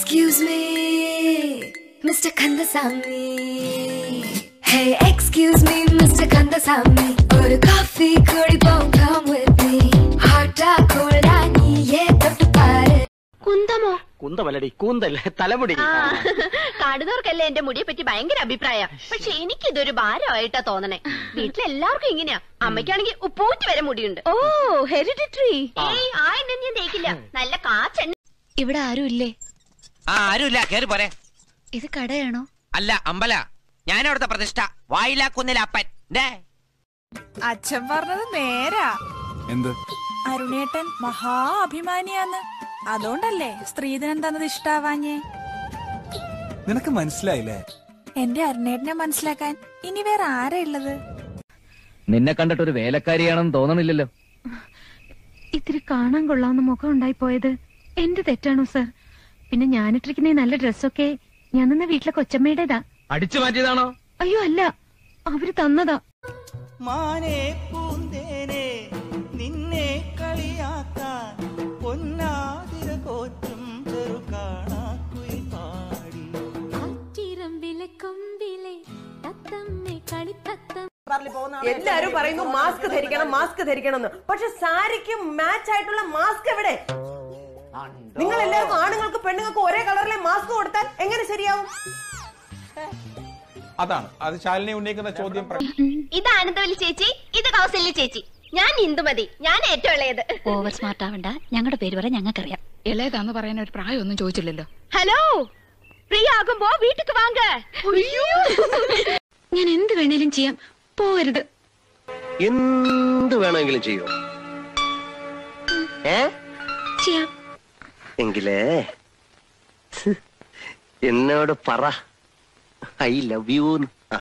Excuse me, Mr. Kandasamy. Hey, excuse me, Mr. Kandasamy. ഒരു coffee കുടിപ്പോ come with me. Hot ആ cold ആ നീയേ തൊട്ട് പാര്. കുന്തമോ കുന്തമല്ലടി കൂന്തൽ തലമുടി ആ കാണുന്നവർക്കല്ലേ എന്റെ മുടിയെ പറ്റി ഭയങ്കര അഭിപ്രായ പക്ഷെ എനിക്കിതൊരു ഭാരമായിട്ടാ തോന്നണേ വീട്ടിലെല്ലാവർക്കും ഇങ്ങനെയാ അമ്മയ്ക്കാണെങ്കിൽ ഉപ്പൂറ്റി വരെ മുടിയുണ്ട് ഓ ഹെറിഡിറ്ററി ഏയ് ആ എണ്ണ ഞാൻ തേക്കില്ല നല്ല കാച്ചെണ്ണ ഇവിടെ ആരും ഇല്ലേ ആ ആരുമില്ല കേറി പോരെ ഇത് കടയാണോ അല്ല അമ്പല ഞാൻ അവിടുത്തെ പ്രതിഷ്ഠ വായിലാക്കുന്നില്ല അപ്പൻ ദേ. അച്ഛൻ പറഞ്ഞത് നേരാ എന്ത് അരുണേട്ടൻ മഹാ അഭിമാനിയാന്ന് അതുകൊണ്ടല്ലേ സ്ത്രീധനം തന്നത് ഇഷ്ടാവാഞ്ഞേ നിനക്ക് മനസ്സിലായില്ലേ എന്റെ അരുണേട്ടനെ മനസ്സിലാക്കാൻ ഇനി വേറെ ആരാ ഉള്ളത് നിന്നെ കണ്ടിട്ട് ഒരു വേലക്കാരിയാണെന്ന് തോന്നണില്ലല്ലോ ഇത്തിരി കാണാൻ കൊള്ളാവുന്ന മുഖം ഉണ്ടായി പോയത് എന്റെ തെറ്റാണോ സർ പിന്നെ ഞാനിട്ടിരിക്കുന്ന ഈ നല്ല ഡ്രസ്സൊക്കെ ഞാൻ നിന്ന വീട്ടിലെ കൊച്ചമ്മയുടേതാ അടിച്ചു മാറ്റിയതാണോ അയ്യോ അല്ല അവര് തന്നതാ മാനേ പൂന്തേനെ നിന്നെ കളിയാക്കാൻ പൊന്നാതിര കോറ്റും ചെറുകാണാക്കുയിൽ പാടി എല്ലാരും പറയുന്നു മാസ്ക് ധരിക്കണം മാസ്ക് ധരിക്കണം എന്ന് പക്ഷെ സാരിക്ക് മാച്ച് ആയിട്ടുള്ള മാസ്ക് എവിടെ നിങ്ങൾ എല്ലാവർക്കും ആണുങ്ങൾക്ക് പെണ്ണുങ്ങൾക്ക് ഒരേ കളറിലെ മാസ്ക് കൊടുത്താൽ എങ്ങനെ ശരിയാവും അതാണ് അത് ശാലിനി ഉന്നയിക്കുന്ന ചോദ്യം പ്ര- ഇത് ആനന്ദവല്ലി ചേച്ചി ഇത് കൗസല്യ ചേച്ചി ഞാൻ ഇന്ദുമതി ഞാൻ ഏറ്റവും ഇളയത് ഓവർ സ്മാർട്ട് ആവണ്ട ഞങ്ങളുടെ പേര് വരെ ഞങ്ങൾക്കറിയാം ഇളയതാന്ന് പറയാൻ ഒരു പ്രായമൊന്നും ചോദിച്ചില്ലല്ലോ ഹലോ ഫ്രീ ആകുമ്പോ വീട്ടിക്ക് വാങ്ങ അയ്യോ ഞാൻ എന്ത് വേണേലും ചെയ്യാം പോവരുത് എന്ത് വേണമെങ്കിലും ചെയ്യോ ഏ ചെയ്യാം എങ്കിലേ എന്നോട് പറ ഐ ലവ് യു